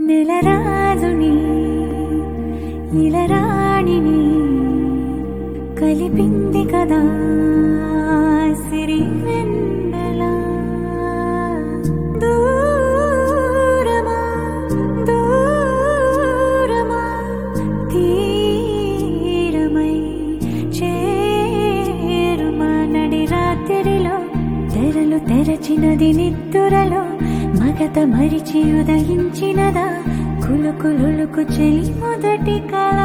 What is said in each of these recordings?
నెలరాజుని ఇలరాణిని కలిపింది కదా సిరి వెన్నెల దూరమా దూరమా తీరమై చేరుమా నడి రాత్రిలో తెరలు తెరచినది నిద్దురలో మగత మరిచి ఉదయించినదా కులుకులుకు చెలి మొదటి కళ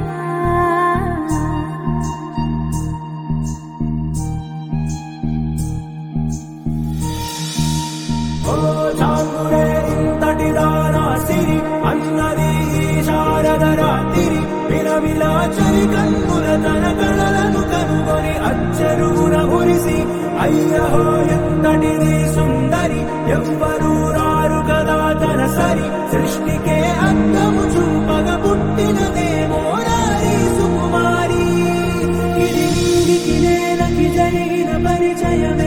ఓ చాంగుడే ఇంతటిదానా సిరి అన్నది ఈ శారద రాత్రి విలవిలా చలి కన్నుల తన కళలను కనుగొని అచ్చరుగున మురిసి అయ్యహో ఎంతటిది సుందరి ఎవ్వరూ రారు కదా తన సరి సృష్టికే అందము చూపగ పుట్టినదేమో నారీ సుకుమారి ఇది నీటికి నేలకి జరిగిన పరిచయమే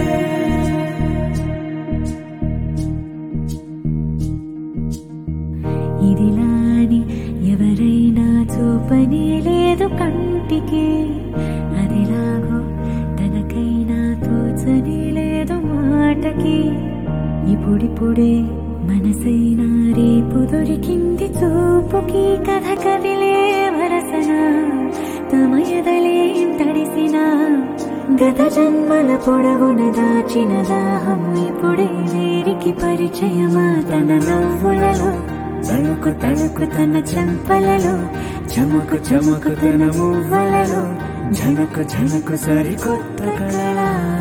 ఇదిలాని ఎవరైనా చూపనే లేదు కంటికి అదిలాగో తనకైనా తోచనే లేదు మాటకి ఇప్పుడిప్పుడే మనసైనా రేపు దొరికింది చూపుకి కథ కదిలే వరసన తమ ఎదలేం తడిసిన గత జన్మల పొడవున దాచిన దాహం ఇప్పుడే వీరికి పరిచయమా తన నవ్వులలో తణుకు తణుకు తన చెంపలలో చముకు చముకు తన మువ్వలలో ఝనకు ఝనకు సరికొత్త కళలా